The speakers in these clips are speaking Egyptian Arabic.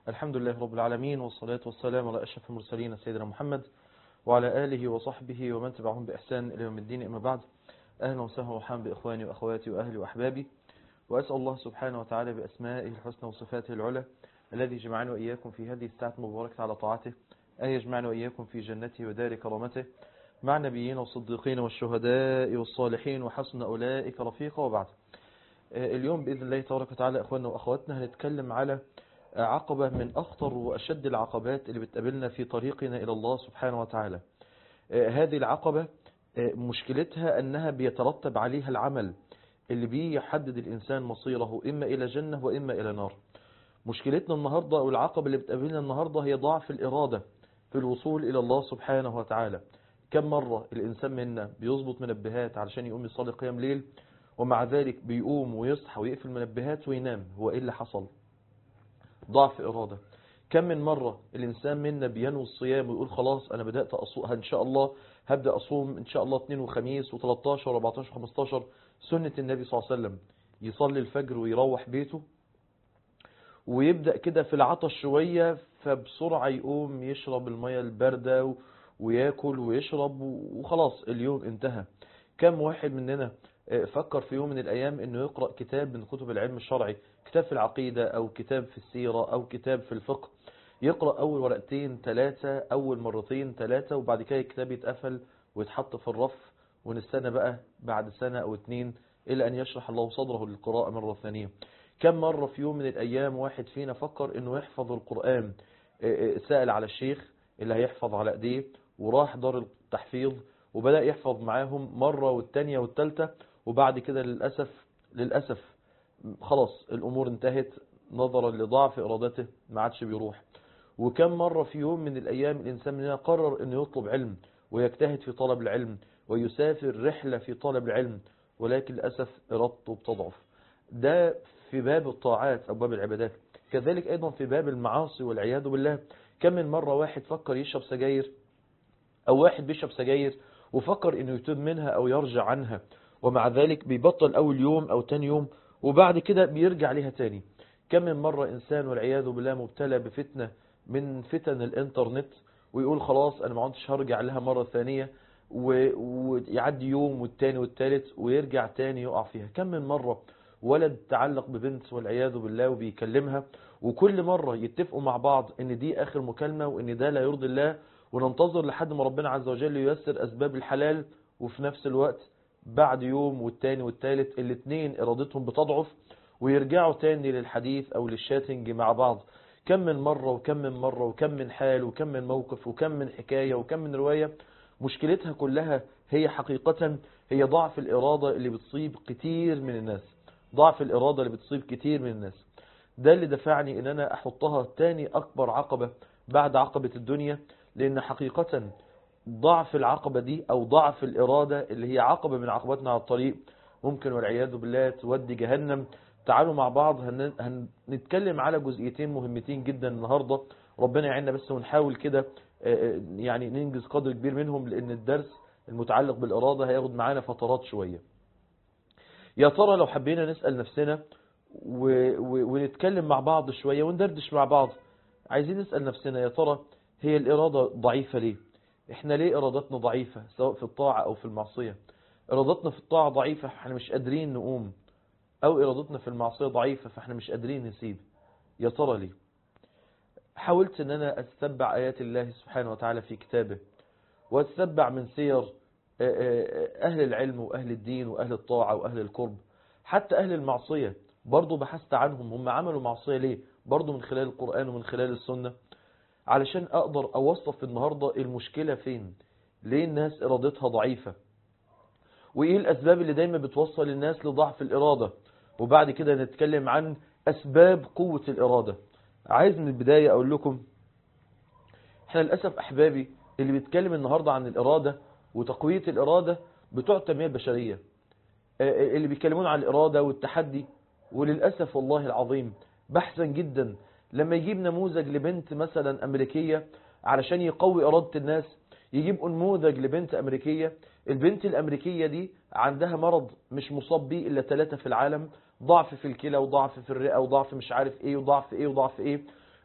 الحمد لله رب العالمين والصلاة والسلام على أشرف المرسلين سيدنا محمد وعلى آله وصحبه ومن تبعهم بإحسان إلى يوم الدين أما بعد أهلا وسهلا وحام بإخواني وأخواتي وأهلي وأحبابي وأسأل الله سبحانه وتعالى بأسمائه الحسنى وصفاته العلى الذي جمعنا وإياكم في هذه الساعة المباركة على طاعته أن يجمعنا وإياكم في جنته ودار كرامته مع النبيين والصديقين والشهداء والصالحين وحسن أولئك رفيقا وبعد اليوم بإذن الله تبارك وتعالى أخواننا وأخواتنا هنتكلم على عقبة من أخطر وأشد العقبات اللي بتقابلنا في طريقنا إلى الله سبحانه وتعالى هذه العقبة مشكلتها أنها بيترتب عليها العمل اللي بيحدد الإنسان مصيره إما إلى جنة وإما إلى نار مشكلتنا النهاردة أو العقبة اللي بتقابلنا النهاردة هي ضعف الإرادة في الوصول إلى الله سبحانه وتعالى كم مرة الإنسان منا بيظبط منبهات علشان يقوم يصلي قيام ليل ومع ذلك بيقوم ويصحى ويقفل منبهات وينام هو إيه اللي حصل ضعف إرادة كم من مرة الإنسان منا بينوي الصيام ويقول خلاص أنا بدأت أصوم إن شاء الله هبدأ أصوم إن شاء الله 2 وخميس و13 و14 و15 سنة النبي صلى الله عليه وسلم يصلي الفجر ويروح بيته ويبدأ كده في العطش شوية فبسرعة يقوم يشرب المية الباردة وياكل ويشرب وخلاص اليوم انتهى كم واحد مننا فكر في يوم من الأيام أنه يقرأ كتاب من كتب العلم الشرعي كتاب في العقيدة أو كتاب في السيرة أو كتاب في الفقه يقرأ أول ورقتين ثلاثة أول مرتين ثلاثة وبعد كده الكتاب يتقفل ويتحط في الرف ونستنى بقى بعد سنة أو اتنين إلى أن يشرح الله صدره للقراءة مرة ثانية كم مرة في يوم من الأيام واحد فينا فكر أنه يحفظ القرآن سأل على الشيخ اللي هيحفظ على أيديه وراح دار التحفيظ وبدأ يحفظ معاهم مرة والتانية والتالتة وبعد كده للأسف للأسف خلاص الأمور انتهت نظرا لضعف إرادته ما عادش بيروح وكم مرة في يوم من الأيام الإنسان مننا قرر أنه يطلب علم ويجتهد في طلب العلم ويسافر رحلة في طلب العلم ولكن للأسف إرادته بتضعف ده في باب الطاعات أو باب العبادات كذلك أيضا في باب المعاصي والعياذ بالله كم من مرة واحد فكر يشرب سجاير أو واحد بيشرب سجاير وفكر أنه يتوب منها أو يرجع عنها ومع ذلك بيبطل أول يوم أو تاني يوم وبعد كده بيرجع ليها تاني كم من مرة إنسان والعياذ بالله مبتلى بفتنة من فتن الإنترنت ويقول خلاص أنا ما عدتش هرجع لها مرة ثانية ويعدي يوم والتاني والتالت ويرجع تاني يقع فيها كم من مرة ولد تعلق ببنت والعياذ بالله وبيكلمها وكل مرة يتفقوا مع بعض ان دي اخر مكالمة وان ده لا يرضي الله وننتظر لحد ما ربنا عز وجل ييسر اسباب الحلال وفي نفس الوقت بعد يوم والتاني والتالت الاتنين ارادتهم بتضعف ويرجعوا تاني للحديث او للشاتنج مع بعض كم من مرة وكم من مرة وكم من حال وكم من موقف وكم من حكاية وكم من رواية مشكلتها كلها هي حقيقة هي ضعف الإرادة اللي بتصيب كتير من الناس ضعف الإرادة اللي بتصيب كتير من الناس ده اللي دفعني ان انا احطها تاني اكبر عقبة بعد عقبة الدنيا لان حقيقة ضعف العقبة دي او ضعف الارادة اللي هي عقبة من عقباتنا على الطريق ممكن والعياذ بالله تودي جهنم تعالوا مع بعض هنتكلم على جزئيتين مهمتين جدا النهاردة ربنا يعيننا بس ونحاول كده يعني ننجز قدر كبير منهم لان الدرس المتعلق بالارادة هياخد معانا فترات شوية يا ترى لو حبينا نسأل نفسنا و... و... ونتكلم مع بعض شوية وندردش مع بعض عايزين نسأل نفسنا يا ترى هي الإرادة ضعيفة ليه احنا ليه إرادتنا ضعيفة سواء في الطاعة أو في المعصية إرادتنا في الطاعة ضعيفة فاحنا مش قادرين نقوم أو إرادتنا في المعصية ضعيفة فاحنا مش قادرين نسيب يا ترى ليه حاولت ان انا اتتبع ايات الله سبحانه وتعالى في كتابه واتتبع من سير اهل العلم واهل الدين واهل الطاعة واهل القرب حتى اهل المعصية برضو بحثت عنهم هم عملوا معصية ليه برضو من خلال القرآن ومن خلال السنة علشان اقدر اوصف النهاردة المشكلة فين ليه الناس ارادتها ضعيفة وايه الاسباب اللي دايما بتوصل الناس لضعف الارادة وبعد كده نتكلم عن اسباب قوة الارادة عايز من البداية اقول لكم احنا للأسف احبابي اللي بيتكلم النهاردة عن الارادة وتقوية الارادة بتوع التنمية البشرية اللي بيتكلمون عن الارادة والتحدي وللأسف والله العظيم بحثا جدا لما يجيب نموذج لبنت مثلا أمريكية علشان يقوي إرادة الناس يجيب نموذج لبنت أمريكية البنت الأمريكية دي عندها مرض مش مصاب بيه إلا ثلاثة في العالم ضعف في الكلى وضعف في الرئة وضعف مش عارف إيه وضعف إيه وضعف إيه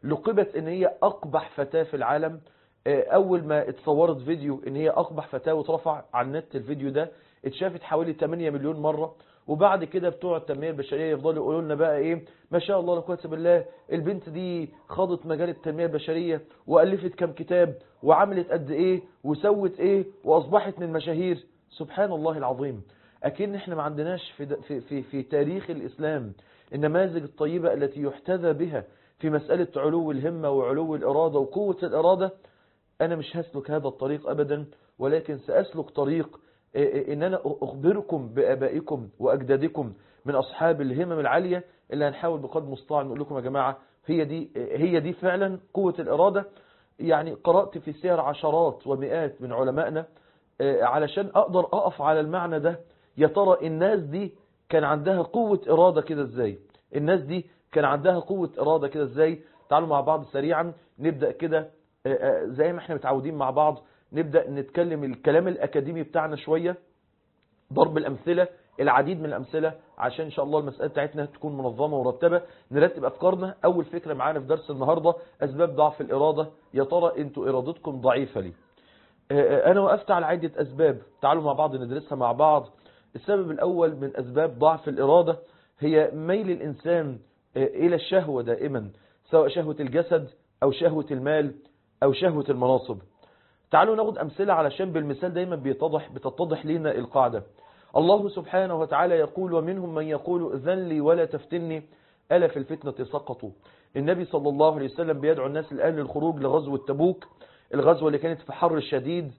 لقبت ان هي اقبح فتاة في العالم اول ما اتصورت فيديو ان هي اقبح فتاة واترفع على النت الفيديو ده اتشافت حوالي 8 مليون مرة وبعد كده بتوع التنمية البشرية يفضلوا يقولوا لنا بقى ايه ما شاء الله لا قوه بالله البنت دي خاضت مجال التنمية البشرية والفت كم كتاب وعملت قد ايه وسوت ايه واصبحت من المشاهير سبحان الله العظيم اكن احنا ما عندناش في, في, في, في تاريخ الاسلام النماذج الطيبة التي يحتذى بها في مسألة علو الهمة وعلو الإرادة وقوة الإرادة أنا مش هسلك هذا الطريق أبدا ولكن سأسلك طريق إن أنا أخبركم بأبائكم وأجدادكم من أصحاب الهمم العالية اللي هنحاول بقدر المستطاع نقول لكم يا جماعة هي دي هي دي فعلا قوة الإرادة يعني قرأت في سير عشرات ومئات من علمائنا علشان أقدر أقف على المعنى ده يا ترى الناس دي كان عندها قوة إرادة كده إزاي الناس دي كان عندها قوة إرادة كده إزاي تعالوا مع بعض سريعا نبدأ كده زي ما احنا متعودين مع بعض نبدأ نتكلم الكلام الأكاديمي بتاعنا شوية ضرب الأمثلة العديد من الأمثلة عشان إن شاء الله المسألة بتاعتنا تكون منظمة ورتبة نرتب أفكارنا أول فكرة معانا في درس النهاردة أسباب ضعف الإرادة يا ترى أنتوا إرادتكم ضعيفة ليه أنا وقفت على عدة أسباب تعالوا مع بعض ندرسها مع بعض السبب الأول من أسباب ضعف الإرادة هي ميل الإنسان إلى الشهوة دائما سواء شهوة الجسد أو شهوة المال أو شهوة المناصب تعالوا ناخد أمثلة علشان بالمثال دايما بيتضح بتتضح لنا القاعدة الله سبحانه وتعالى يقول ومنهم من يقول اذن لي ولا تفتني ألا في الفتنة سقطوا النبي صلى الله عليه وسلم بيدعو الناس الآن للخروج لغزوة تبوك الغزوة اللي كانت في حر شديد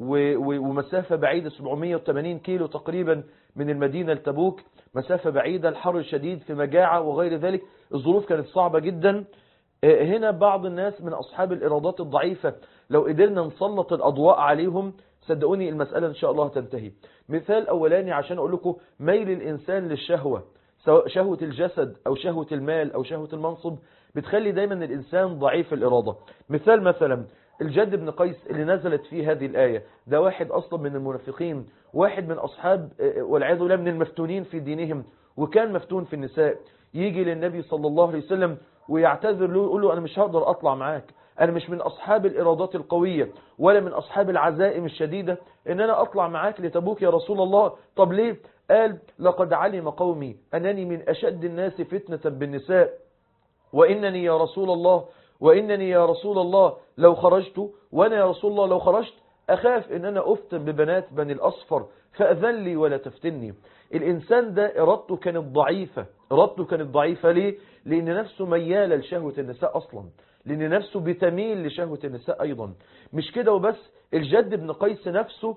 ومسافة بعيدة 780 كيلو تقريبا من المدينة لتبوك مسافة بعيدة الحر الشديد في مجاعة وغير ذلك الظروف كانت صعبة جدا هنا بعض الناس من أصحاب الإرادات الضعيفة لو قدرنا نسلط الأضواء عليهم صدقوني المسألة إن شاء الله تنتهي مثال أولاني عشان أقول لكم ميل الإنسان للشهوة سواء شهوة الجسد أو شهوة المال أو شهوة المنصب بتخلي دايما الإنسان ضعيف الإرادة مثال مثلا الجد بن قيس اللي نزلت فيه هذه الآية ده واحد أصلا من المنافقين واحد من أصحاب والعياذ بالله من المفتونين في دينهم وكان مفتون في النساء يجي للنبي صلى الله عليه وسلم ويعتذر له يقول له أنا مش هقدر أطلع معاك أنا مش من أصحاب الإرادات القوية ولا من أصحاب العزائم الشديدة إن أنا أطلع معاك لتبوك يا رسول الله طب ليه قال لقد علم قومي أنني من أشد الناس فتنة بالنساء وإنني يا رسول الله وإنني يا رسول الله لو خرجت وأنا يا رسول الله لو خرجت أخاف إن أنا أفتن ببنات بني الأصفر فأذن لي ولا تفتني الإنسان ده إرادته كانت ضعيفة إرادته كانت ضعيفة ليه؟ لأن نفسه ميالة لشهوة النساء أصلا لأن نفسه بتميل لشهوة النساء أيضا مش كده وبس الجد بن قيس نفسه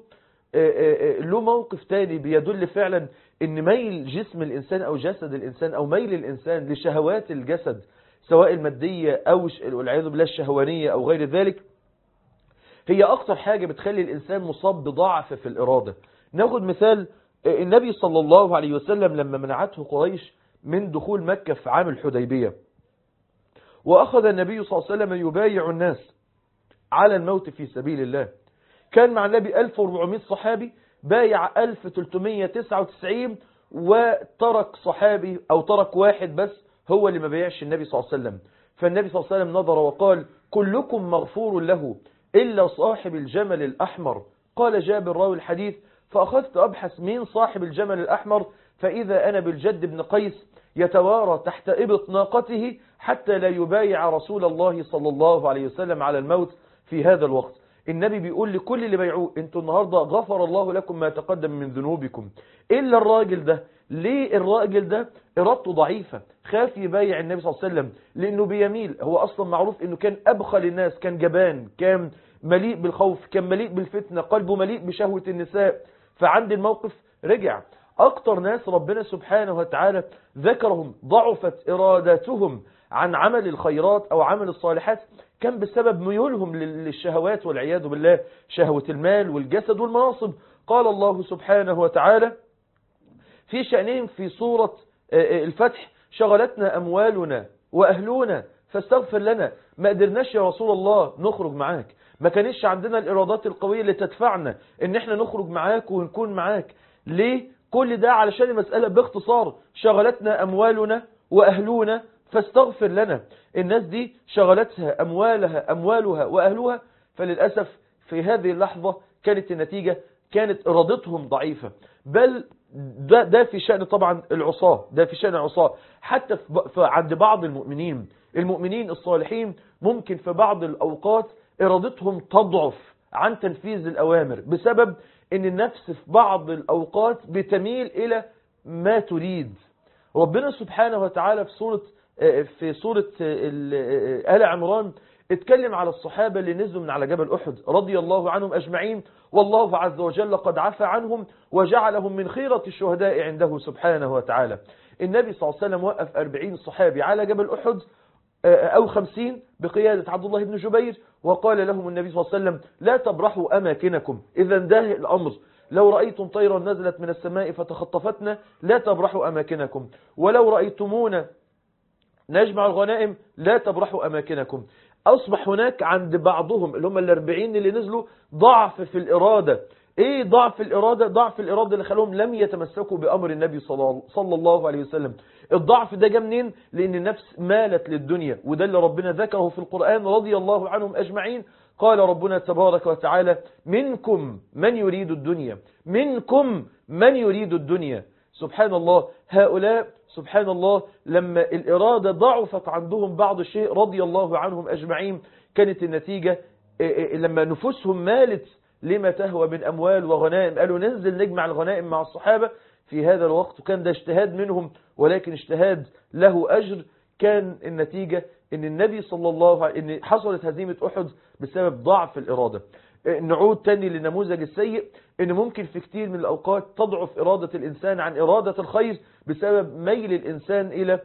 له موقف تاني بيدل فعلا ان ميل جسم الإنسان أو جسد الإنسان أو ميل الإنسان لشهوات الجسد سواء المادية أو والعياذ بالله الشهوانية أو غير ذلك هي أكتر حاجة بتخلي الإنسان مصاب بضعف في الإرادة ناخد مثال النبي صلى الله عليه وسلم لما منعته قريش من دخول مكة في عام الحديبية وأخذ النبي صلى الله عليه وسلم يبايع الناس على الموت في سبيل الله كان مع النبي 1400 صحابي بايع 1399 وترك صحابي أو ترك واحد بس هو اللي ما بايعش النبي صلى الله عليه وسلم فالنبي صلى الله عليه وسلم نظر وقال كلكم مغفور له إلا صاحب الجمل الأحمر قال جابر راوي الحديث فأخذت أبحث مين صاحب الجمل الأحمر فإذا أنا بالجد بن قيس يتوارى تحت إبط ناقته حتى لا يبايع رسول الله صلى الله عليه وسلم على الموت في هذا الوقت النبي بيقول لكل اللي بيعوه انتوا النهاردة غفر الله لكم ما تقدم من ذنوبكم إلا الراجل ده ليه الراجل ده إرادته ضعيفة خاف يبايع النبي صلى الله عليه وسلم لأنه بيميل هو أصلا معروف أنه كان أبخل الناس كان جبان كان مليء بالخوف كان مليء بالفتنة قلبه مليء بشهوة النساء فعند الموقف رجع أكتر ناس ربنا سبحانه وتعالى ذكرهم ضعفت إراداتهم عن عمل الخيرات أو عمل الصالحات كان بسبب ميولهم للشهوات والعياذ بالله شهوة المال والجسد والمناصب قال الله سبحانه وتعالى في شأنهم في سورة الفتح شغلتنا أموالنا وأهلنا فاستغفر لنا ما قدرناش يا رسول الله نخرج معاك ما كانش عندنا الإرادات القوية اللي تدفعنا ان احنا نخرج معاك ونكون معاك ليه كل ده علشان المسألة باختصار شغلتنا أموالنا وأهلنا فاستغفر لنا الناس دي شغلتها أموالها أموالها وأهلها فللأسف في هذه اللحظة كانت النتيجة كانت إرادتهم ضعيفة بل ده, ده في شأن طبعا العصاة ده في شأن العصاة حتى عند بعض المؤمنين المؤمنين الصالحين ممكن في بعض الأوقات إرادتهم تضعف عن تنفيذ الأوامر بسبب أن النفس في بعض الأوقات بتميل إلى ما تريد ربنا سبحانه وتعالى في سورة في سورة آل عمران اتكلم على الصحابة اللي نزلوا من على جبل أحد رضي الله عنهم أجمعين والله عز وجل قد عفى عنهم وجعلهم من خيرة الشهداء عنده سبحانه وتعالى النبي صلى الله عليه وسلم وقف أربعين صحابي على جبل أحد أو خمسين بقيادة عبد الله بن جبير وقال لهم النبي صلى الله عليه وسلم لا تبرحوا أماكنكم إذا انتهى الأمر لو رأيتم طيرا نزلت من السماء فتخطفتنا لا تبرحوا أماكنكم ولو رأيتمونا نجمع الغنائم لا تبرحوا أماكنكم أصبح هناك عند بعضهم اللي هم الأربعين اللي نزلوا ضعف في الإرادة ايه ضعف الإرادة ضعف الإرادة اللي خلوهم لم يتمسكوا بأمر النبي صلى الله عليه وسلم الضعف ده جاء منين لأن النفس مالت للدنيا وده اللي ربنا ذكره في القرآن رضي الله عنهم أجمعين قال ربنا تبارك وتعالى منكم من يريد الدنيا منكم من يريد الدنيا سبحان الله هؤلاء سبحان الله لما الإرادة ضعفت عندهم بعض الشيء رضي الله عنهم أجمعين كانت النتيجة لما نفوسهم مالت لما تهوى من أموال وغنائم قالوا ننزل نجمع الغنائم مع الصحابة في هذا الوقت وكان ده اجتهاد منهم ولكن اجتهاد له أجر كان النتيجة ان النبي صلى الله عليه ان حصلت هزيمة أحد بسبب ضعف الإرادة نعود تاني للنموذج السيء ان ممكن في كتير من الأوقات تضعف إرادة الإنسان عن إرادة الخير بسبب ميل الإنسان إلى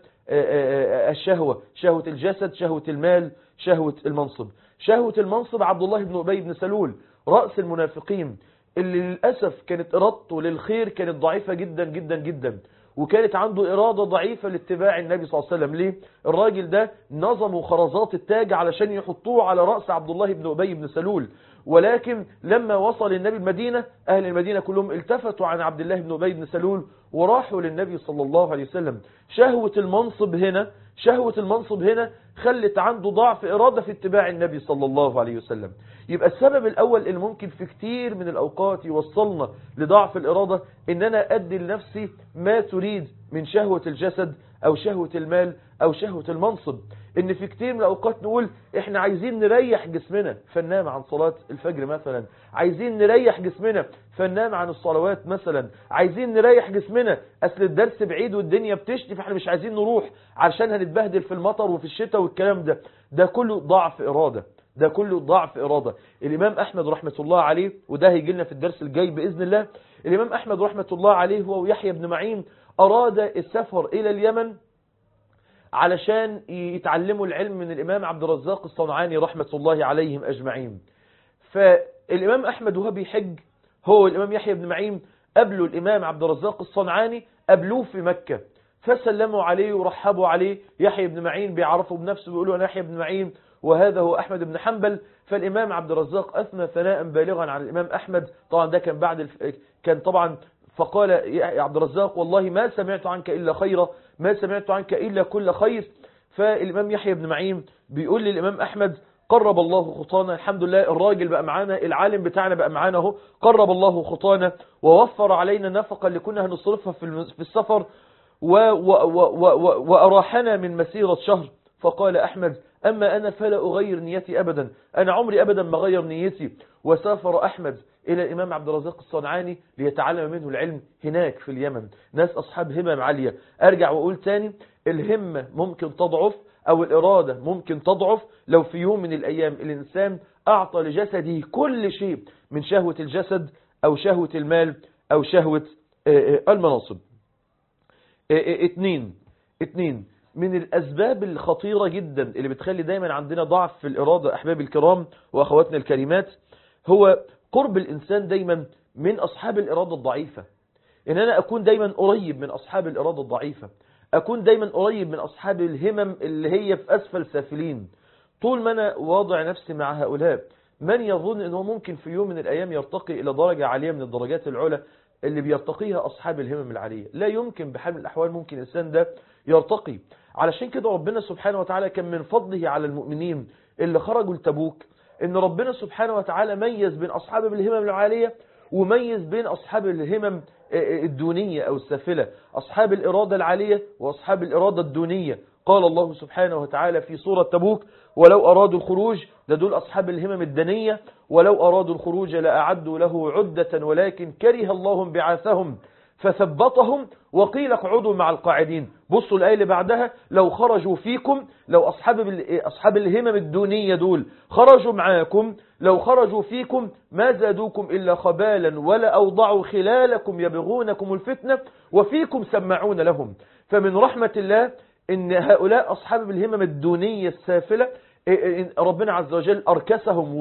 الشهوة شهوة الجسد شهوة المال شهوة المنصب شهوة المنصب عبد الله بن أبي بن سلول رأس المنافقين اللي للأسف كانت إرادته للخير كانت ضعيفة جدا جدا جدا وكانت عنده إرادة ضعيفة لاتباع النبي صلى الله عليه وسلم ليه؟ الراجل ده نظموا خرزات التاج علشان يحطوه على رأس عبد الله بن أبي بن سلول ولكن لما وصل النبي المدينة أهل المدينة كلهم التفتوا عن عبد الله بن أبي بن سلول وراحوا للنبي صلى الله عليه وسلم شهوة المنصب هنا شهوة المنصب هنا خلت عنده ضعف إرادة في اتباع النبي صلى الله عليه وسلم يبقى السبب الأول اللي ممكن في كتير من الأوقات يوصلنا لضعف الإرادة إن أنا أدي لنفسي ما تريد من شهوة الجسد أو شهوة المال أو شهوة المنصب إن في كتير من الأوقات نقول إحنا عايزين نريح جسمنا فننام عن صلاة الفجر مثلا عايزين نريح جسمنا فننام عن الصلوات مثلا عايزين نريح جسمنا أصل الدرس بعيد والدنيا بتشتي فإحنا مش عايزين نروح علشان هنتبهدل في المطر وفي الشتاء والكلام ده ده كله ضعف إرادة ده كله ضعف إرادة الإمام أحمد رحمة الله عليه وده هيجي لنا في الدرس الجاي بإذن الله الإمام أحمد رحمة الله عليه هو ويحيى بن معين أراد السفر إلى اليمن علشان يتعلموا العلم من الإمام عبد الرزاق الصنعاني رحمة الله عليهم أجمعين فالإمام أحمد وهو بيحج هو الإمام يحيى بن معين قبلوا الإمام عبد الرزاق الصنعاني قبلوه في مكة فسلموا عليه ورحبوا عليه يحيى بن معين بيعرفوا بنفسه بيقولوا أنا يحيى بن معين وهذا هو أحمد بن حنبل فالإمام عبد الرزاق أثنى ثناء بالغا على الإمام أحمد طبعا ده كان بعد الف... كان طبعا فقال يا عبد الرزاق والله ما سمعت عنك إلا خيرا ما سمعت عنك إلا كل خير فالإمام يحيى بن معين بيقول للإمام أحمد قرب الله خطانا الحمد لله الراجل بقى معانا العالم بتاعنا بقى معانا اهو قرب الله خطانا ووفر علينا النفقة اللي كنا هنصرفها في السفر و و و و وأراحنا من مسيرة شهر فقال أحمد أما أنا فلا أغير نيتي أبدا أنا عمري أبدا ما غير نيتي وسافر أحمد إلى الإمام عبد الرزاق الصنعاني ليتعلم منه العلم هناك في اليمن ناس أصحاب همم عالية أرجع وأقول تاني الهمة ممكن تضعف أو الإرادة ممكن تضعف لو في يوم من الأيام الإنسان أعطى لجسده كل شيء من شهوة الجسد أو شهوة المال أو شهوة المناصب اتنين اتنين من الأسباب الخطيرة جدا اللي بتخلي دايما عندنا ضعف في الإرادة أحبابي الكرام وأخواتنا الكريمات هو قرب الإنسان دايما من أصحاب الإرادة الضعيفة إن أنا أكون دايما قريب من أصحاب الإرادة الضعيفة أكون دايما قريب من أصحاب الهمم اللي هي في أسفل سافلين طول ما أنا واضع نفسي مع هؤلاء من يظن أنه ممكن في يوم من الأيام يرتقي إلى درجة عالية من الدرجات العلى اللي بيرتقيها أصحاب الهمم العالية لا يمكن بحال من الأحوال ممكن الإنسان ده يرتقي علشان كده ربنا سبحانه وتعالى كان من فضله على المؤمنين اللي خرجوا لتبوك ان ربنا سبحانه وتعالى ميز بين أصحاب الهمم العالية وميز بين أصحاب الهمم الدونية أو السافلة أصحاب الإرادة العالية وأصحاب الإرادة الدونية قال الله سبحانه وتعالى في سورة تبوك ولو أرادوا الخروج ده دول أصحاب الهمم الدنية ولو أرادوا الخروج لأعدوا له عدة ولكن كره الله بعاثهم فثبطهم وقيل اقعدوا مع القاعدين بصوا الآية اللي بعدها لو خرجوا فيكم لو أصحاب أصحاب الهمم الدونية دول خرجوا معاكم لو خرجوا فيكم ما زادوكم إلا خبالا ولا أوضعوا خلالكم يبغونكم الفتنة وفيكم سمعون لهم فمن رحمة الله إن هؤلاء أصحاب الهمم الدونية السافلة ربنا عز وجل أركسهم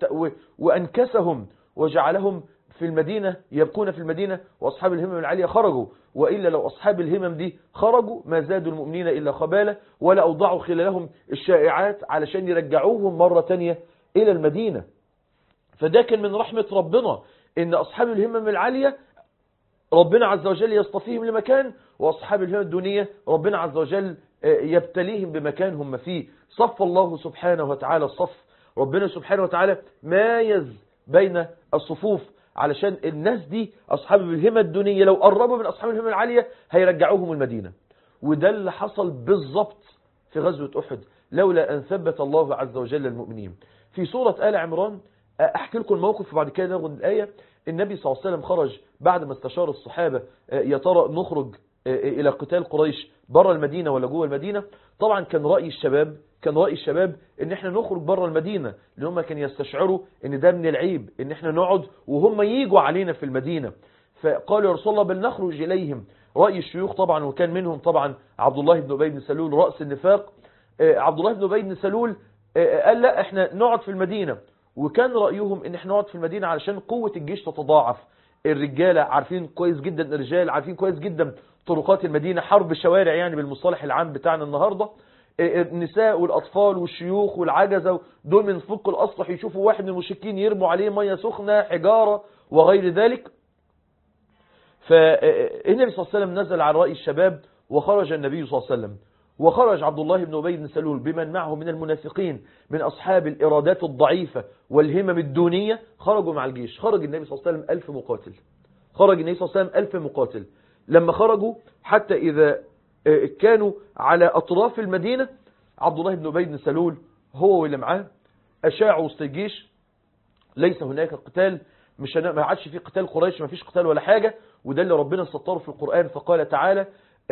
وأنكسهم وجعلهم في المدينة يبقون في المدينة وأصحاب الهمم العالية خرجوا وإلا لو أصحاب الهمم دي خرجوا ما زادوا المؤمنين إلا خبالة ولا أوضعوا خلالهم الشائعات علشان يرجعوهم مرة تانية إلى المدينة فده كان من رحمة ربنا إن أصحاب الهمم العالية ربنا عز وجل يصطفيهم لمكان وأصحاب الهمم الدونية ربنا عز وجل يبتليهم بمكان هم فيه صف الله سبحانه وتعالى الصف ربنا سبحانه وتعالى مايز بين الصفوف علشان الناس دي أصحاب الهمة الدونية لو قربوا من أصحاب الهمة العالية هيرجعوهم المدينة وده اللي حصل بالضبط في غزوة أحد لولا أن ثبت الله عز وجل المؤمنين في سورة آل عمران أحكي لكم الموقف وبعد كده ناخد الآية النبي صلى الله عليه وسلم خرج بعد ما استشار الصحابة يا ترى نخرج إلى قتال قريش بره المدينة ولا جوه المدينة طبعا كان رأي الشباب كان رأي الشباب ان احنا نخرج بره المدينة لان هم كانوا يستشعروا ان ده من العيب ان احنا نقعد وهم ييجوا علينا في المدينة فقالوا يا رسول الله بل نخرج إليهم رأي الشيوخ طبعا وكان منهم طبعا عبد الله بن أبي بن سلول رأس النفاق عبد الله بن أبي بن سلول قال لا احنا نقعد في المدينة وكان رأيهم ان احنا نقعد في المدينة علشان قوة الجيش تتضاعف الرجالة عارفين كويس جدا الرجال عارفين كويس جدا طرقات المدينة حرب الشوارع يعني بالمصطلح العام بتاعنا النهاردة النساء والأطفال والشيوخ والعجزة دول من فوق الأسطح يشوفوا واحد من المشركين يرموا عليه مية سخنة حجارة وغير ذلك فالنبي صلى الله عليه وسلم نزل على رأي الشباب وخرج النبي صلى الله عليه وسلم وخرج عبد الله بن أبي بن سلول بمن معه من المنافقين من أصحاب الإرادات الضعيفة والهمم الدونية خرجوا مع الجيش خرج النبي صلى الله عليه وسلم ألف مقاتل خرج النبي صلى الله عليه وسلم ألف مقاتل لما خرجوا حتى إذا كانوا على أطراف المدينة عبد الله بن أبي بن سلول هو واللي معاه أشاعوا وسط الجيش ليس هناك قتال مش ما عادش في قتال قريش ما فيش قتال ولا حاجة وده اللي ربنا سطره في القرآن فقال تعالى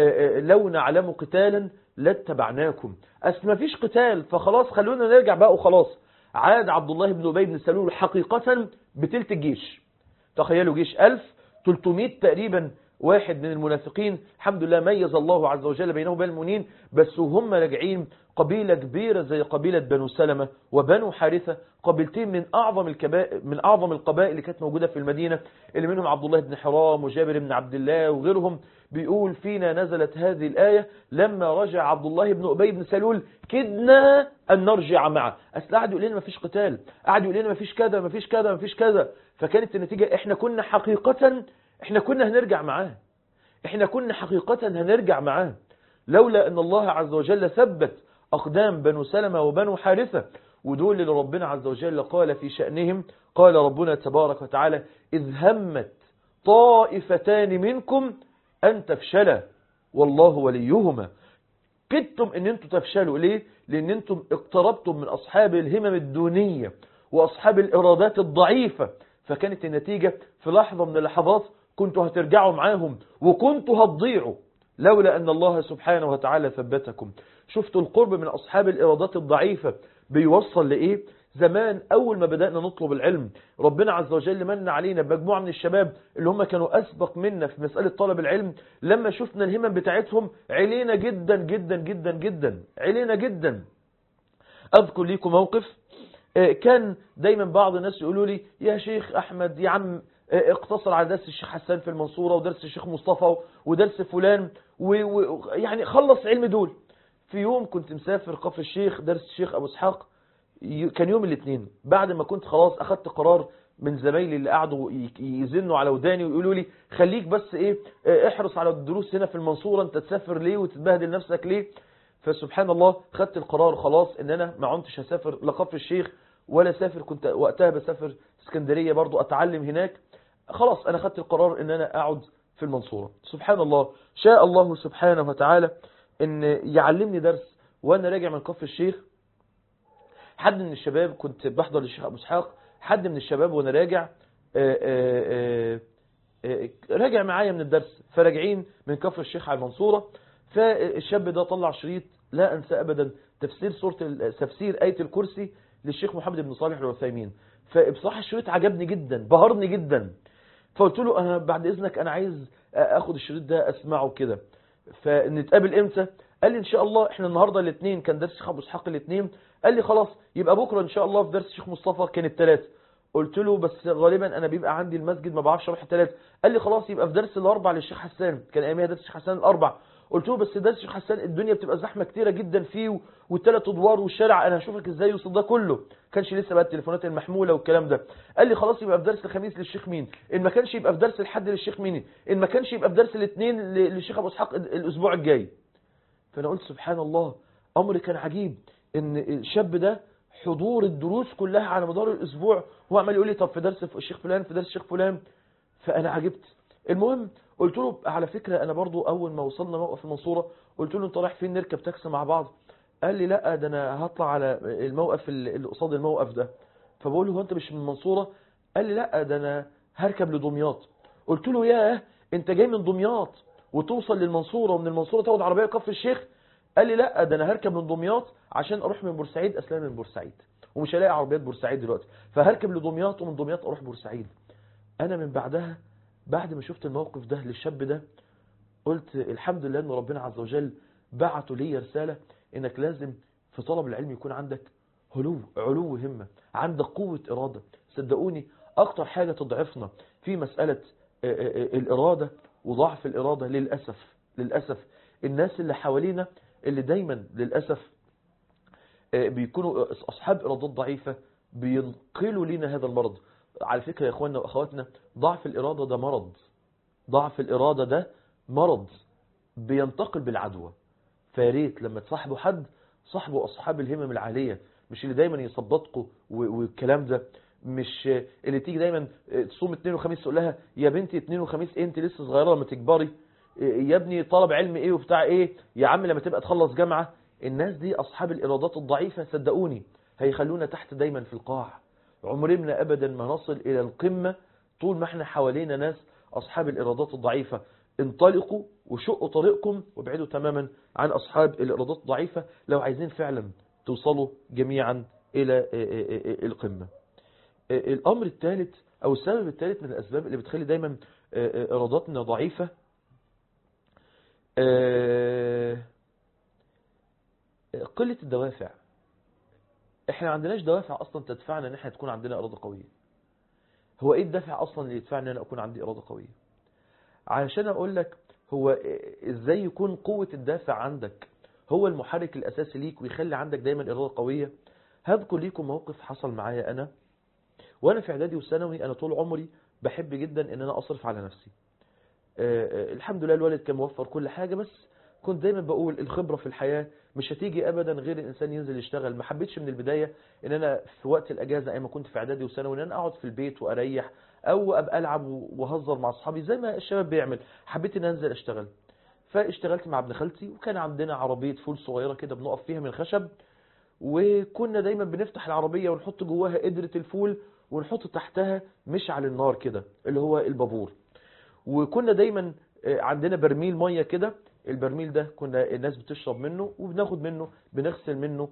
لو نعلم قتالا لاتبعناكم أصل ما فيش قتال فخلاص خلونا نرجع بقى وخلاص عاد عبد الله بن أبي بن سلول حقيقة بتلت الجيش تخيلوا جيش 1300 تقريبا واحد من المنافقين الحمد لله ميز الله عز وجل بينه وبين المؤمنين بس وهم راجعين قبيلة كبيرة زي قبيلة بنو سلمة وبنو حارثة قبيلتين من أعظم الكبائر من أعظم القبائل اللي كانت موجودة في المدينة اللي منهم عبد الله بن حرام وجابر بن عبد الله وغيرهم بيقول فينا نزلت هذه الآية لما رجع عبد الله بن أبي بن سلول كدنا أن نرجع معه أصل قعد يقول لنا ما فيش قتال قعد يقول لنا ما فيش كذا ما فيش كذا ما فيش كذا فكانت النتيجة احنا كنا حقيقة احنا كنا هنرجع معاه احنا كنا حقيقة هنرجع معاه لولا ان الله عز وجل ثبت اقدام بنو سلمة وبنو حارثة ودول اللي ربنا عز وجل قال في شأنهم قال ربنا تبارك وتعالى إذ همت طائفتان منكم أن تفشلا والله وليهما كدتم ان انتم تفشلوا ليه لان انتم اقتربتم من اصحاب الهمم الدونية واصحاب الارادات الضعيفة فكانت النتيجة في لحظة من اللحظات كنتوا هترجعوا معاهم وكنتوا هتضيعوا لولا أن الله سبحانه وتعالى ثبتكم شفتوا القرب من أصحاب الإرادات الضعيفة بيوصل لإيه زمان أول ما بدأنا نطلب العلم ربنا عز وجل من علينا بمجموعة من الشباب اللي هم كانوا أسبق منا في مسألة طلب العلم لما شفنا الهمم بتاعتهم علينا جدا جدا جدا جدا علينا جدا أذكر لكم موقف كان دايما بعض الناس يقولوا لي يا شيخ أحمد يا عم اقتصر على درس الشيخ حسان في المنصورة ودرس الشيخ مصطفى ودرس فلان ويعني خلص علم دول في يوم كنت مسافر قفر الشيخ درس الشيخ أبو اسحاق كان يوم الاثنين بعد ما كنت خلاص أخدت قرار من زمايلي اللي قعدوا ي- يزنوا على وداني ويقولوا لي خليك بس ايه اه، احرص على الدروس هنا في المنصورة انت تسافر ليه وتتبهدل نفسك ليه فسبحان الله خدت القرار خلاص ان انا ما عدتش هسافر لا كفر الشيخ ولا سافر كنت وقتها بسافر اسكندرية برضو اتعلم هناك خلاص انا خدت القرار ان انا اقعد في المنصورة سبحان الله شاء الله سبحانه وتعالى ان يعلمني درس وانا راجع من كفر الشيخ حد من الشباب كنت بحضر للشيخ ابو اسحاق حد من الشباب وانا راجع آه، آه، آه، راجع معايا من الدرس فراجعين من كفر الشيخ على المنصورة فالشاب ده طلع شريط لا انسى ابدا تفسير سورة ال- تفسير آية الكرسي للشيخ محمد بن صالح العثيمين فبصراحة الشريط عجبني جدا بهرني جدا فقلت له انا بعد اذنك انا عايز اخد الشريط ده اسمعه كده فنتقابل امتى قال لي ان شاء الله احنا النهارده الاثنين كان درس شيخ ابو اسحاق الاثنين قال لي خلاص يبقى بكره ان شاء الله في درس شيخ مصطفى كان الثلاث قلت له بس غالبا انا بيبقى عندي المسجد ما بعرفش اروح الثلاث قال لي خلاص يبقى في درس الاربع للشيخ حسان كان ايامها درس الشيخ حسان الاربع قلت له بس درس الشيخ حسان الدنيا بتبقى زحمه كتيره جدا فيه والثلاث ادوار والشارع انا هشوفك ازاي وسط ده كله كانش لسه بقى التليفونات المحموله والكلام ده قال لي خلاص يبقى في درس الخميس للشيخ مين ان ما كانش يبقى في درس الحد للشيخ مين ان ما كانش يبقى في درس الاثنين للشيخ ابو اسحاق الاسبوع الجاي فانا قلت سبحان الله امر كان عجيب ان الشاب ده حضور الدروس كلها على مدار الاسبوع هو عمال يقول لي طب في درس الشيخ فلان في درس الشيخ فلان فانا عجبت المهم قلت له على فكرة انا برضو اول ما وصلنا موقف المنصورة قلت له انت رايح فين نركب تاكسي مع بعض قال لي لا ده انا هطلع على الموقف اللي قصاد الموقف ده فبقول له هو انت مش من المنصورة قال لي لا ده انا هركب لدمياط قلت له ياه انت جاي من دمياط وتوصل للمنصورة ومن المنصورة تاخد عربية كفر الشيخ قال لي لا ده انا هركب من دمياط عشان اروح من بورسعيد اسلام من بورسعيد ومش هلاقي عربيات بورسعيد دلوقتي فهركب لدمياط ومن دمياط اروح بورسعيد انا من بعدها بعد ما شفت الموقف ده للشاب ده قلت الحمد لله ان ربنا عز وجل بعته لي رسالة انك لازم في طلب العلم يكون عندك هلو علو همة عندك قوة ارادة صدقوني اكتر حاجة تضعفنا في مسألة الارادة وضعف الارادة للأسف للأسف الناس اللي حوالينا اللي دايما للأسف بيكونوا أصحاب إرادات ضعيفة بينقلوا لنا هذا المرض على فكرة يا أخواننا وأخواتنا ضعف الإرادة ده مرض ضعف الإرادة ده مرض بينتقل بالعدوى فياريت لما تصاحبوا حد صاحبوا أصحاب الهمم العالية مش اللي دايما يصدقوا والكلام ده مش اللي تيجي دايما تصوم اثنين وخميس تقول لها يا بنتي اثنين وخميس انت لسه صغيرة لما تكبري يا ابني طلب علم ايه وبتاع ايه يا عم لما تبقى تخلص جامعة الناس دي اصحاب الارادات الضعيفة صدقوني هيخلونا تحت دايما في القاع عمرنا ابدا ما نصل الى القمة طول ما احنا حوالينا ناس اصحاب الارادات الضعيفة انطلقوا وشقوا طريقكم وابعدوا تماما عن اصحاب الارادات الضعيفة لو عايزين فعلا توصلوا جميعا الى القمة الامر الثالث او السبب الثالث من الاسباب اللي بتخلي دايما اراداتنا ضعيفة قلة الدوافع احنا ما عندناش دوافع اصلا تدفعنا ان احنا تكون عندنا اراده قويه هو ايه الدافع اصلا اللي يدفعني ان انا اكون عندي اراده قويه علشان اقول لك هو ازاي يكون قوه الدافع عندك هو المحرك الاساسي ليك ويخلي عندك دايما اراده قويه هذكر ليكم موقف حصل معايا انا وانا في اعدادي وثانوي انا طول عمري بحب جدا ان انا اصرف على نفسي أه الحمد لله الوالد كان موفر كل حاجه بس كنت دايما بقول الخبرة في الحياة مش هتيجي ابدا غير الانسان ينزل يشتغل ما حبيتش من البداية ان انا في وقت الاجازة ايما كنت في اعدادي وثانوي ان انا اقعد في البيت واريح او ابقى العب واهزر مع اصحابي زي ما الشباب بيعمل حبيت ان انزل اشتغل فاشتغلت مع ابن خالتي وكان عندنا عربية فول صغيرة كده بنقف فيها من خشب وكنا دايما بنفتح العربية ونحط جواها قدرة الفول ونحط تحتها مشعل النار كده اللي هو البابور وكنا دايما عندنا برميل مية كده البرميل ده كنا الناس بتشرب منه وبناخد منه بنغسل منه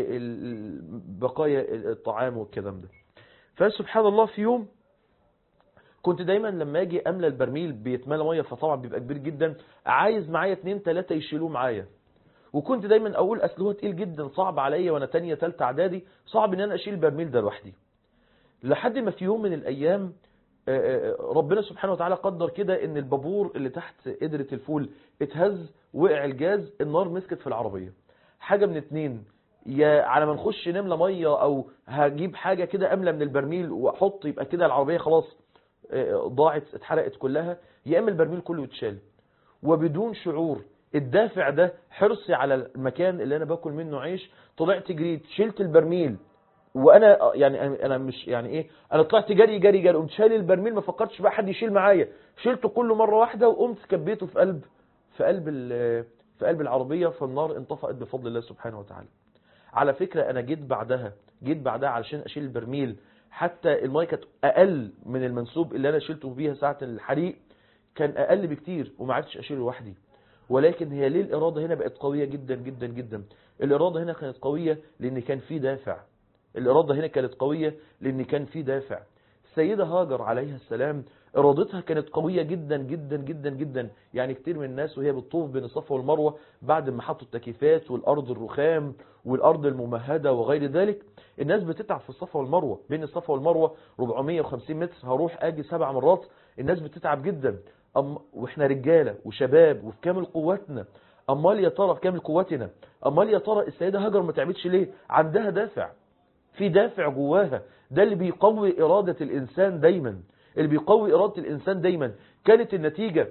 بقايا الطعام والكلام ده فسبحان الله في يوم كنت دايما لما اجي املى البرميل بيتملى ميه فطبعا بيبقى كبير جدا عايز معايا اتنين تلاتة يشيلوه معايا وكنت دايما اقول اصل هو تقيل جدا صعب عليا وانا تانية تالتة اعدادي صعب ان انا اشيل البرميل ده لوحدي لحد ما في يوم من الايام ربنا سبحانه وتعالى قدر كده ان البابور اللي تحت قدرة الفول اتهز وقع الجاز النار مسكت في العربية حاجة من اتنين يا على ما نخش نملى ميه او هجيب حاجه كده املى من البرميل واحط يبقى كده العربيه خلاص آه، ضاعت اتحرقت كلها يا اما البرميل كله يتشال وبدون شعور الدافع ده حرصي على المكان اللي انا باكل منه عيش طلعت جريت شلت البرميل وانا آه، يعني أنا- انا مش يعني ايه انا طلعت جري جري جري قمت شايل البرميل ما فكرتش بقى حد يشيل معايا شلته كله مره واحده وقمت كبيته في قلب في قلب ال- في قلب العربيه فالنار انطفأت بفضل الله سبحانه وتعالى على فكرة أنا جيت بعدها جيت بعدها علشان أشيل البرميل حتى المية كانت أقل من المنسوب اللي أنا شلته بيها ساعة الحريق كان أقل بكتير وما عرفتش أشيله لوحدي ولكن هي ليه الإرادة هنا بقت قوية جدا جدا جدا الإرادة هنا كانت قوية لأن كان في دافع الإرادة هنا كانت قوية لأن كان في دافع السيدة هاجر عليها السلام إرادتها كانت قوية جدا جدا جدا جدا يعني كتير من الناس وهي بتطوف بين الصفا والمروة بعد ما حطوا التكييفات والأرض الرخام والأرض الممهدة وغير ذلك الناس بتتعب في الصفا والمروة بين الصفا والمروة 450 متر هروح أجي سبع مرات الناس بتتعب جدا أم وإحنا رجالة وشباب وفي كامل قوتنا أمال يا ترى في كامل قوتنا أمال يا ترى السيدة هاجر ما تعبتش ليه عندها دافع في دافع جواها ده اللي بيقوي إرادة الإنسان دايما اللي بيقوي إرادة الإنسان دايما كانت النتيجة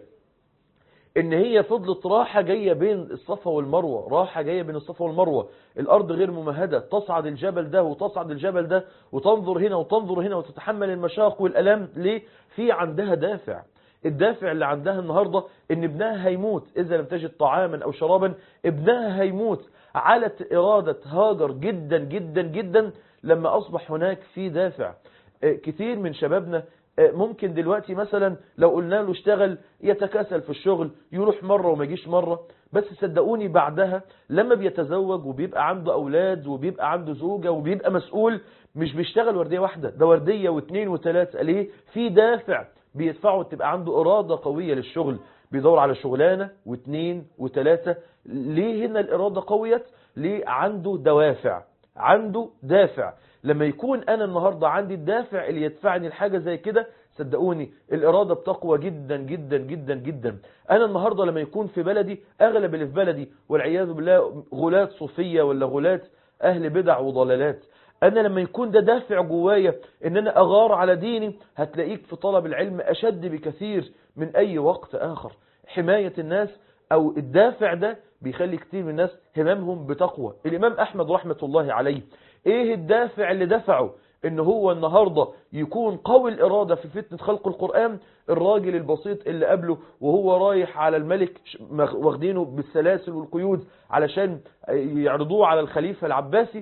ان هي فضلت راحة جاية بين الصفا والمروة راحة جاية بين الصفا والمروة الارض غير ممهدة تصعد الجبل ده وتصعد الجبل ده وتنظر هنا وتنظر هنا وتتحمل المشاق والالام ليه في عندها دافع الدافع اللي عندها النهاردة ان ابنها هيموت اذا لم تجد طعاما او شرابا ابنها هيموت علت ارادة هاجر جدا جدا جدا لما اصبح هناك في دافع آه، كتير من شبابنا آه، ممكن دلوقتي مثلا لو قلنا له اشتغل يتكاسل في الشغل يروح مرة وما يجيش مرة بس صدقوني بعدها لما بيتزوج وبيبقى عنده أولاد وبيبقى عنده زوجة وبيبقى مسؤول مش بيشتغل وردية واحدة ده وردية واثنين وثلاثة ليه في دافع بيدفعه تبقى عنده إرادة قوية للشغل بيدور على شغلانة واثنين وثلاثة ليه هنا الإرادة قويت ليه عنده دوافع عنده دافع لما يكون انا النهاردة عندي الدافع اللي يدفعني لحاجة زي كده صدقوني الإرادة بتقوى جدا جدا جدا جدا أنا النهاردة لما يكون في بلدي أغلب اللي في بلدي والعياذ بالله غلات صوفية ولا غلات أهل بدع وضلالات أنا لما يكون ده دافع جوايا إن أنا أغار على ديني هتلاقيك في طلب العلم أشد بكثير من أي وقت آخر حماية الناس أو الدافع ده بيخلي كتير من الناس همامهم بتقوى الإمام أحمد رحمة الله عليه إيه الدافع اللي دفعه ان هو النهاردة يكون قوي الإرادة في فتنة خلق القرآن الراجل البسيط اللي قبله وهو رايح على الملك واخدينه بالسلاسل والقيود علشان يعرضوه على الخليفة العباسي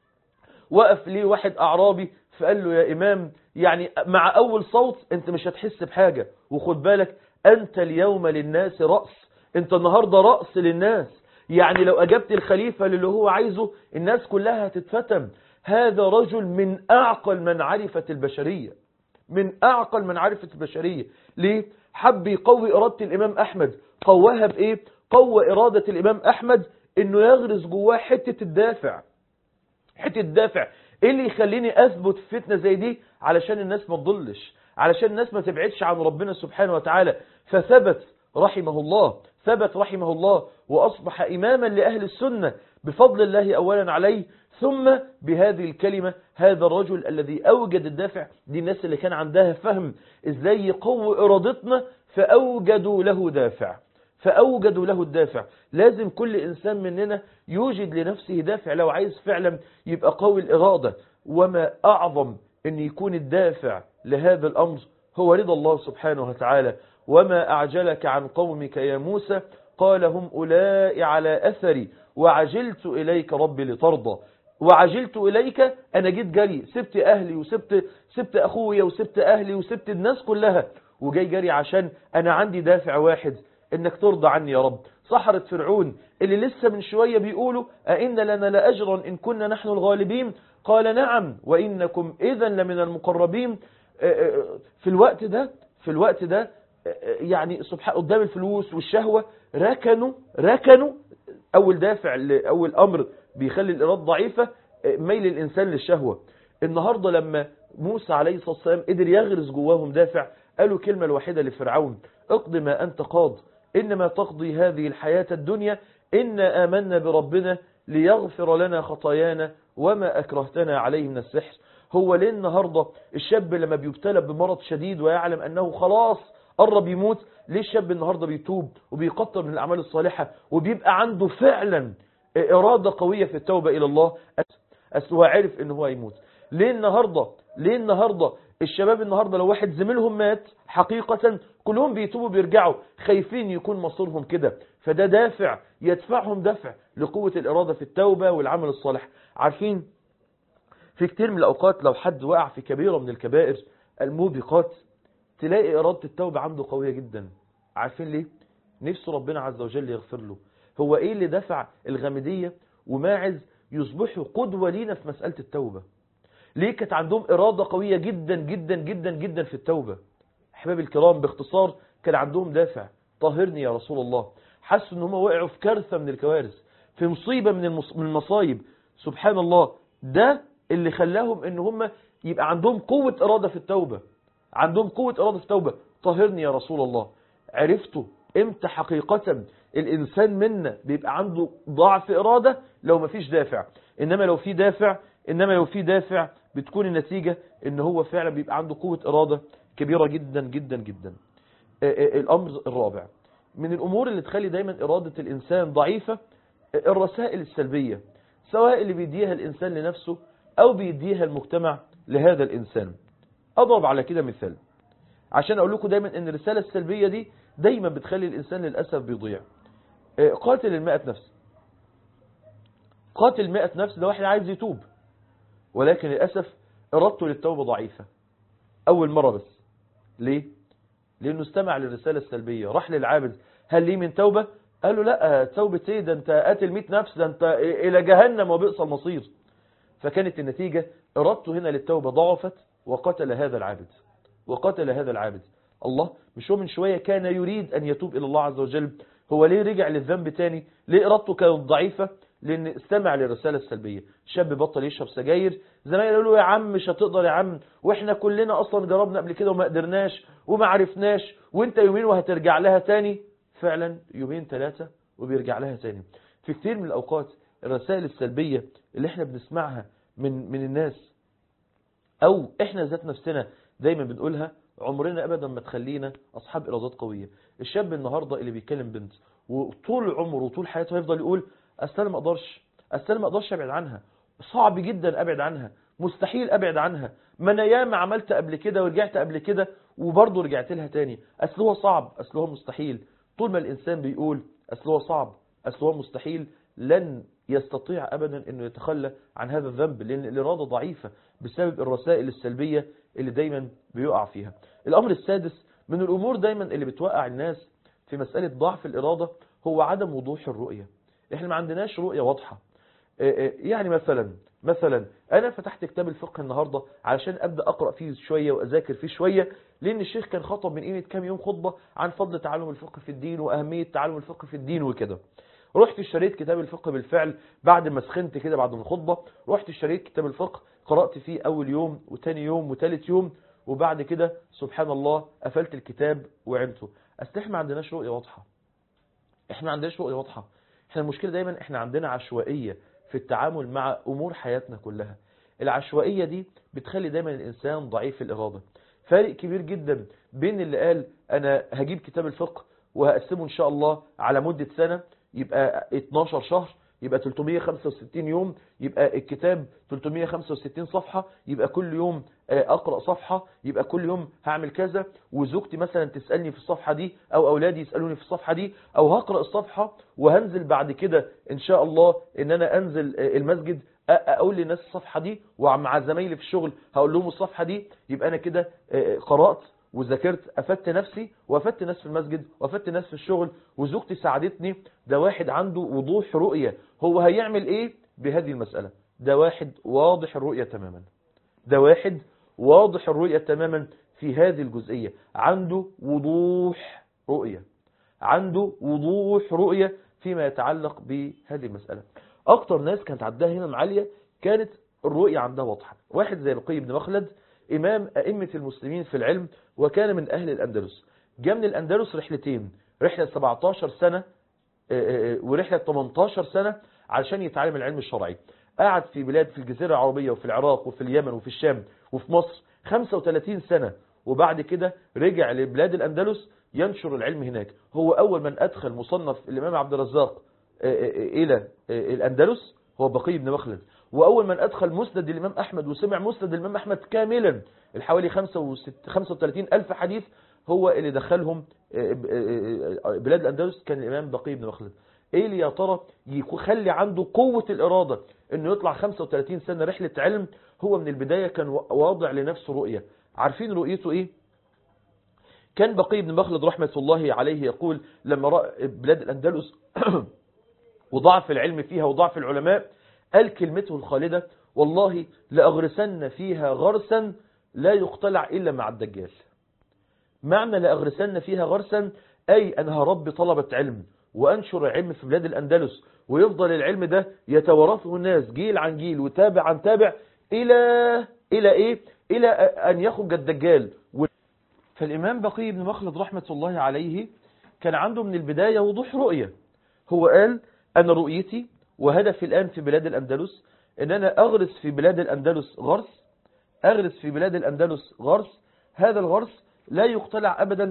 وقف ليه واحد أعرابي فقال له يا إمام يعني مع أول صوت أنت مش هتحس بحاجة وخد بالك أنت اليوم للناس رأس أنت النهاردة رأس للناس يعني لو أجبت الخليفة للي هو عايزه الناس كلها هتتفتن هذا رجل من أعقل من عرفت البشرية من أعقل من عرفت البشرية ليه؟ حب يقوي إرادة الإمام أحمد قواها بإيه؟ قوى إرادة الإمام أحمد إنه يغرس جواه حتة الدافع حتة الدافع إيه اللي يخليني أثبت في فتنة زي دي علشان الناس ما تضلش علشان الناس ما تبعدش عن ربنا سبحانه وتعالى فثبت رحمه الله ثبت رحمه الله وأصبح إماما لأهل السنة بفضل الله أولا عليه ثم بهذه الكلمة هذا الرجل الذي أوجد الدافع دي الناس اللي كان عندها فهم إزاي يقوي إرادتنا فأوجدوا له دافع فأوجدوا له الدافع لازم كل إنسان مننا يوجد لنفسه دافع لو عايز فعلا يبقى قوي الإرادة وما أعظم أن يكون الدافع لهذا الأمر هو رضا الله سبحانه وتعالى وما أعجلك عن قومك يا موسى قال هم أولئك على أثري وعجلت إليك ربي لترضى وعجلت إليك أنا جيت جري سبت أهلي وسبت سبت أخويا وسبت أهلي وسبت الناس كلها وجاي جري عشان أنا عندي دافع واحد إنك ترضى عني يا رب سحرة فرعون اللي لسه من شوية بيقولوا أئن لنا لأجرا إن كنا نحن الغالبين قال نعم وإنكم إذا لمن المقربين في الوقت ده في الوقت ده يعني سبحان قدام الفلوس والشهوة ركنوا ركنوا أول دافع أول أمر بيخلي الإرادة ضعيفة ميل الإنسان للشهوة النهاردة لما موسى عليه الصلاة والسلام قدر يغرس جواهم دافع قالوا كلمة الوحيدة لفرعون اقض ما أنت قاض إنما تقضي هذه الحياة الدنيا إن آمنا بربنا ليغفر لنا خطايانا وما أكرهتنا عليه من السحر هو ليه النهاردة الشاب لما بيبتلى بمرض شديد ويعلم أنه خلاص قرب يموت ليه الشاب النهاردة بيتوب وبيقطر من الأعمال الصالحة وبيبقى عنده فعلا إرادة قوية في التوبة إلى الله أصل هو عارف أنه هو يموت ليه النهاردة ليه النهاردة الشباب النهاردة لو واحد زميلهم مات حقيقة كلهم بيتوبوا بيرجعوا خايفين يكون مصيرهم كده فده دافع يدفعهم دفع لقوة الإرادة في التوبة والعمل الصالح عارفين في كتير من الأوقات لو حد وقع في كبيرة من الكبائر الموبقات تلاقي إرادة التوبة عنده قوية جدا عارفين ليه؟ نفسه ربنا عز وجل يغفر له هو إيه اللي دفع الغامدية وماعز يصبحوا قدوة لينا في مسألة التوبة ليه كانت عندهم إرادة قوية جدا جدا جدا جدا في التوبة أحباب الكرام باختصار كان عندهم دافع طهرني يا رسول الله حسوا ان هم وقعوا في كارثة من الكوارث في مصيبة من من المصايب سبحان الله ده اللي خلاهم ان هم يبقى عندهم قوة إرادة في التوبة عندهم قوة إرادة في التوبة طهرني يا رسول الله عرفتوا امتى حقيقة الإنسان منا بيبقى عنده ضعف إرادة لو مفيش دافع إنما لو في دافع إنما لو في دافع بتكون النتيجة إن هو فعلا بيبقى عنده قوة إرادة كبيرة جدا جدا جدا الأمر الرابع من الأمور اللي تخلي دايما إرادة الإنسان ضعيفة الرسائل السلبية سواء اللي بيديها الإنسان لنفسه أو بيديها المجتمع لهذا الإنسان أضرب على كده مثال عشان أقول لكم دايما أن الرسالة السلبية دي دايما بتخلي الإنسان للأسف بيضيع قاتل المائة نفس قاتل المائة نفس ده واحد عايز يتوب ولكن للأسف إرادته للتوبة ضعيفة أول مرة بس ليه؟ لأنه استمع للرسالة السلبية راح للعابد هل لي من توبة؟ قال له لا توبة ايه ده انت قاتل 100 نفس ده انت الى جهنم وبئس المصير فكانت النتيجة ارادته هنا للتوبة ضعفت وقتل هذا العابد وقتل هذا العابد الله مش هو من شوية كان يريد ان يتوب الى الله عز وجل هو ليه رجع للذنب تاني ليه ارادته كانت ضعيفة لان استمع للرسالة السلبية شاب بطل يشرب سجاير زمايله قالوا له يا عم مش هتقدر يا عم واحنا كلنا اصلا جربنا قبل كده وما قدرناش وما عرفناش وانت يومين وهترجع لها تاني فعلا يومين ثلاثة وبيرجع لها تاني في كتير من الأوقات الرسائل السلبية اللي احنا بنسمعها من من الناس أو احنا ذات نفسنا دايما بنقولها عمرنا أبدا ما تخلينا أصحاب إرادات قوية الشاب النهاردة اللي بيكلم بنت وطول عمره وطول حياته هيفضل يقول أصل أنا ما أقدرش أصل أنا ما أقدرش أبعد عنها صعب جدا أبعد عنها مستحيل أبعد عنها ما أنا ياما عملت قبل كده ورجعت قبل كده وبرضه رجعت لها تاني أصل هو صعب أصل هو مستحيل طول ما الإنسان بيقول أصل هو صعب أصل هو مستحيل لن يستطيع أبدا أنه يتخلى عن هذا الذنب لأن الإرادة ضعيفة بسبب الرسائل السلبية اللي دايما بيقع فيها الأمر السادس من الأمور دايما اللي بتوقع الناس في مسألة ضعف الإرادة هو عدم وضوح الرؤية احنا ما عندناش رؤية واضحة يعني مثلا مثلا أنا فتحت كتاب الفقه النهاردة علشان أبدأ أقرأ فيه شوية وأذاكر فيه شوية لأن الشيخ كان خطب من قيمة كام يوم خطبة عن فضل تعلم الفقه في الدين وأهمية تعلم الفقه في الدين وكده رحت اشتريت كتاب الفقه بالفعل بعد ما سخنت كده بعد الخطبة رحت اشتريت كتاب الفقه قرأت فيه أول يوم وتاني يوم وتالت يوم وبعد كده سبحان الله قفلت الكتاب وعمته أصل احنا ما عندناش رؤية واضحة احنا ما عندناش رؤية واضحة احنا المشكلة دايما احنا عندنا عشوائية في التعامل مع أمور حياتنا كلها العشوائية دي بتخلي دايما الإنسان ضعيف الإرادة فارق كبير جدا بين اللي قال أنا هجيب كتاب الفقه وهقسمه إن شاء الله على مدة سنة يبقى 12 شهر يبقى 365 يوم يبقى الكتاب 365 صفحة يبقى كل يوم أقرأ صفحة يبقى كل يوم هعمل كذا وزوجتي مثلا تسألني في الصفحة دي أو أولادي يسألوني في الصفحة دي أو هقرأ الصفحة وهنزل بعد كده إن شاء الله إن أنا أنزل المسجد أقول للناس الصفحة دي ومع زمايلي في الشغل هقول لهم الصفحة دي يبقى أنا كده قرأت وذاكرت أفدت نفسي وأفدت ناس في المسجد وأفدت ناس في الشغل وزوجتي ساعدتني ده واحد عنده وضوح رؤية هو هيعمل إيه بهذه المسألة ده واحد واضح الرؤية تماما ده واحد واضح الرؤية تماما في هذه الجزئية عنده وضوح رؤية عنده وضوح رؤية فيما يتعلق بهذه المسألة أكتر ناس كانت عندها هنا عالية كانت الرؤية عندها واضحة واحد زي لقي بن مخلد إمام أئمة المسلمين في العلم وكان من أهل الأندلس جاء من الأندلس رحلتين رحلة 17 سنة ورحلة 18 سنة علشان يتعلم العلم الشرعي قعد في بلاد في الجزيرة العربية وفي العراق وفي اليمن وفي الشام وفي مصر 35 سنة وبعد كده رجع لبلاد الأندلس ينشر العلم هناك هو أول من أدخل مصنف الإمام عبد الرزاق إلى الأندلس هو بقي بن مخلد وأول من أدخل مسند الإمام أحمد وسمع مسند الإمام أحمد كاملا الحوالي 35 ألف حديث هو اللي دخلهم بلاد الأندلس كان الإمام بقي بن مخلد ايه اللي يا ترى يخلي عنده قوة الإرادة انه يطلع 35 سنة رحلة علم هو من البداية كان واضع لنفسه رؤية عارفين رؤيته ايه كان بقي بن مخلد رحمة الله عليه يقول لما رأى بلاد الأندلس وضعف العلم فيها وضعف العلماء قال كلمته الخالدة والله لأغرسن فيها غرسا لا يقتلع إلا مع الدجال معنى لأغرسن فيها غرسا أي أنها رب طلبة علم وأنشر العلم في بلاد الأندلس ويفضل العلم ده يتورثه الناس جيل عن جيل وتابع عن تابع إلى إلى إيه إلى أن يخرج الدجال فالإمام بقي بن مخلد رحمة الله عليه كان عنده من البداية وضوح رؤية هو قال أن رؤيتي وهدفي الآن في بلاد الأندلس أن أنا أغرس في بلاد الأندلس غرس أغرس في بلاد الأندلس غرس هذا الغرس لا يقتلع أبدا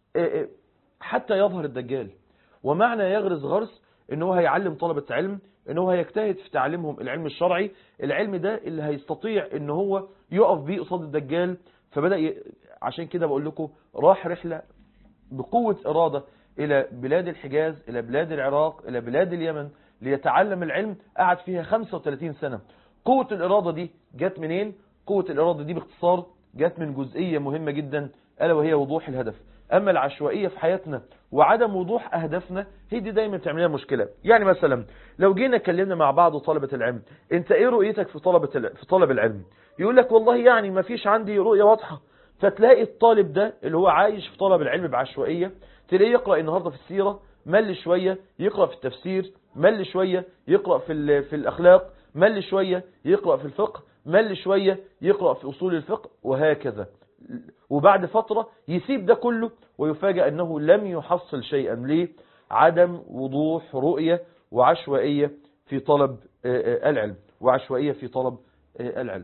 حتى يظهر الدجال ومعنى يغرس غرس ان هو هيعلم طلبة علم ان هو هيجتهد في تعليمهم العلم الشرعي العلم ده اللي هيستطيع ان هو يقف بيه قصاد الدجال فبدأ ي... عشان كده بقول لكم راح رحلة بقوة إرادة إلى بلاد الحجاز إلى بلاد العراق إلى بلاد اليمن ليتعلم العلم قعد فيها 35 سنة قوة الإرادة دي جت منين؟ قوة الإرادة دي باختصار جت من جزئية مهمة جدا ألا وهي وضوح الهدف أما العشوائية في حياتنا وعدم وضوح أهدافنا هي دي دايما تعمل لنا مشكلة يعني مثلا لو جينا اتكلمنا مع بعض طلبة العلم انت ايه رؤيتك في طلبة في طلب العلم يقول لك والله يعني ما فيش عندي رؤية واضحة فتلاقي الطالب ده اللي هو عايش في طلب العلم بعشوائية تلاقيه يقرأ النهاردة في السيرة مل شوية يقرأ في التفسير مل شوية يقرأ في في الأخلاق مل شوية يقرأ في الفقه مل شوية يقرأ في أصول الفقه وهكذا وبعد فترة يسيب ده كله ويفاجأ أنه لم يحصل شيئا ليه عدم وضوح رؤية وعشوائية في طلب العلم وعشوائية في طلب العلم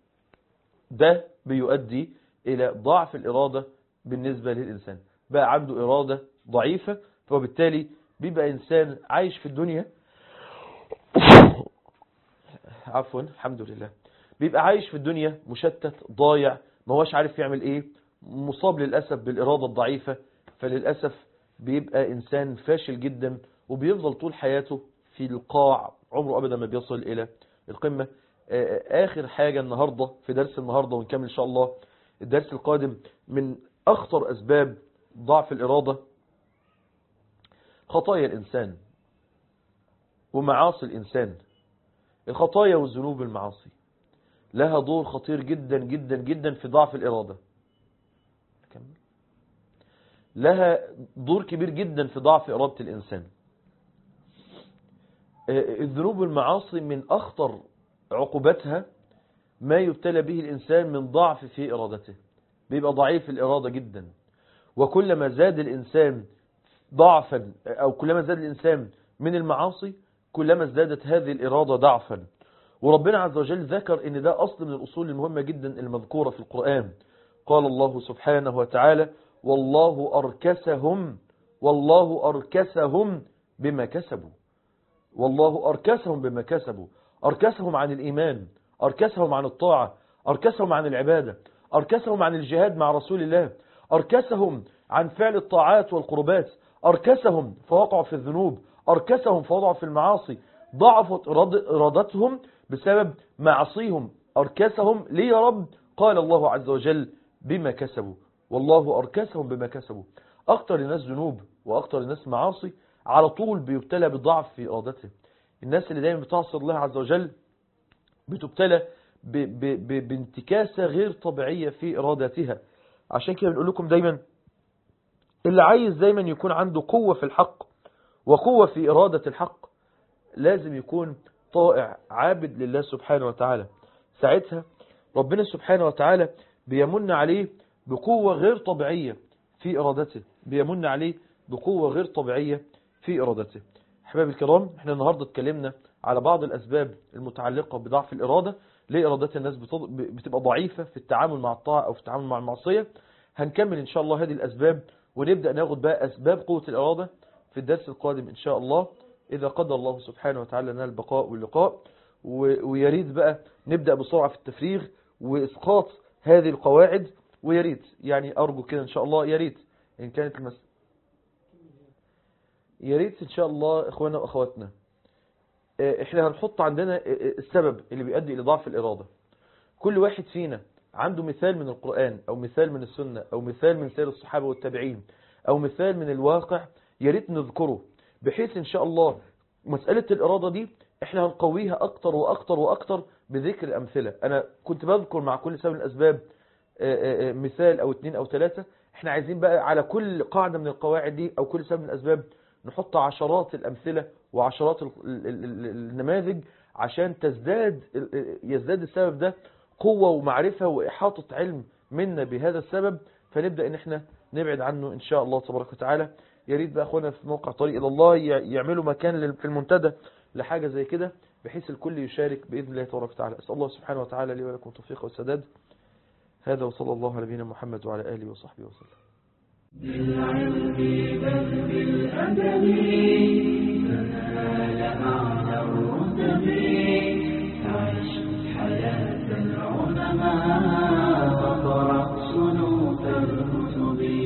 ده بيؤدي إلى ضعف الإرادة بالنسبة للإنسان بقى عنده إرادة ضعيفة فبالتالي بيبقى إنسان عايش في الدنيا عفوا الحمد لله بيبقى عايش في الدنيا مشتت ضايع ما هوش عارف يعمل ايه مصاب للأسف بالإرادة الضعيفة فللأسف بيبقى إنسان فاشل جدا وبيفضل طول حياته في القاع عمره أبدا ما بيصل إلى القمة آخر حاجة النهاردة في درس النهاردة ونكمل إن شاء الله الدرس القادم من أخطر أسباب ضعف الإرادة خطايا الإنسان ومعاصي الإنسان الخطايا والذنوب المعاصي لها دور خطير جدا جدا جدا في ضعف الإرادة كمل. لها دور كبير جدا في ضعف إرادة الإنسان الذنوب والمعاصي من أخطر عقوبتها ما يبتلى به الإنسان من ضعف في إرادته بيبقى ضعيف الإرادة جدا وكلما زاد الإنسان ضعفا أو كلما زاد الإنسان من المعاصي كلما ازدادت هذه الإرادة ضعفا وربنا عز وجل ذكر ان ده أصل من الأصول المهمة جدا المذكورة في القرآن قال الله سبحانه وتعالى والله أركسهم والله أركسهم بما كسبوا والله أركسهم بما كسبوا أركسهم عن الإيمان أركسهم عن الطاعة أركسهم عن العبادة أركسهم عن الجهاد مع رسول الله أركسهم عن فعل الطاعات والقربات أركسهم فوقعوا في الذنوب أركسهم فوقعوا في المعاصي ضعفت إرادتهم بسبب معصيهم أركسهم ليه يا رب قال الله عز وجل بما كسبوا والله أركسهم بما كسبوا أكتر الناس ذنوب وأكتر الناس معاصي على طول بيبتلى بضعف في إرادته الناس اللي دايما بتعصي الله عز وجل بتبتلى ب ب ب بانتكاسة غير طبيعية في إرادتها عشان كده بنقول لكم دايما اللي عايز دايما يكون عنده قوة في الحق وقوة في إرادة الحق لازم يكون طائع عابد لله سبحانه وتعالى ساعتها ربنا سبحانه وتعالى بيمن عليه بقوة غير طبيعية في إرادته بيمن عليه بقوة غير طبيعية في إرادته احبابي الكرام احنا النهاردة اتكلمنا على بعض الاسباب المتعلقة بضعف الارادة ليه ارادات الناس بتض- بتبقى ضعيفة في التعامل مع الطاعة او في التعامل مع المعصية هنكمل ان شاء الله هذه الاسباب ونبدأ ناخد بقى اسباب قوة الارادة في الدرس القادم ان شاء الله اذا قدر الله سبحانه وتعالى لنا البقاء واللقاء و- ويا ريت بقى نبدأ بسرعة في التفريغ واسقاط هذه القواعد ويا ريت يعني ارجو كده ان شاء الله يا ريت ان كانت المس... يا ريت ان شاء الله اخوانا واخواتنا آه، احنا هنحط عندنا آه، آه، السبب اللي بيؤدي الى ضعف الاراده كل واحد فينا عنده مثال من القرآن او مثال من السنة او مثال من سير الصحابة والتابعين او مثال من الواقع يا ريت نذكره بحيث ان شاء الله مسألة الارادة دي احنا هنقويها اكتر واكتر واكتر بذكر الامثلة انا كنت بذكر مع كل سبب من الاسباب آه، آه، آه، مثال او اتنين او ثلاثة احنا عايزين بقى على كل قاعدة من القواعد دي او كل سبب من الاسباب نحط عشرات الامثلة وعشرات ال- ال- ال- النماذج عشان تزداد يزداد السبب ده قوة ومعرفة وإحاطة علم منا بهذا السبب فنبدأ ان احنا نبعد عنه ان شاء الله تبارك وتعالى يا ريت بقى اخوانا في موقع طريق الى الله ي- يعملوا مكان لل- في المنتدى لحاجة زي كده بحيث الكل يشارك بإذن الله تبارك وتعالى أسأل الله سبحانه وتعالى لي ولكم التوفيق والسداد هذا وصلى الله على نبينا محمد وعلى آله وصحبه وسلم بالعلم بل بالأدب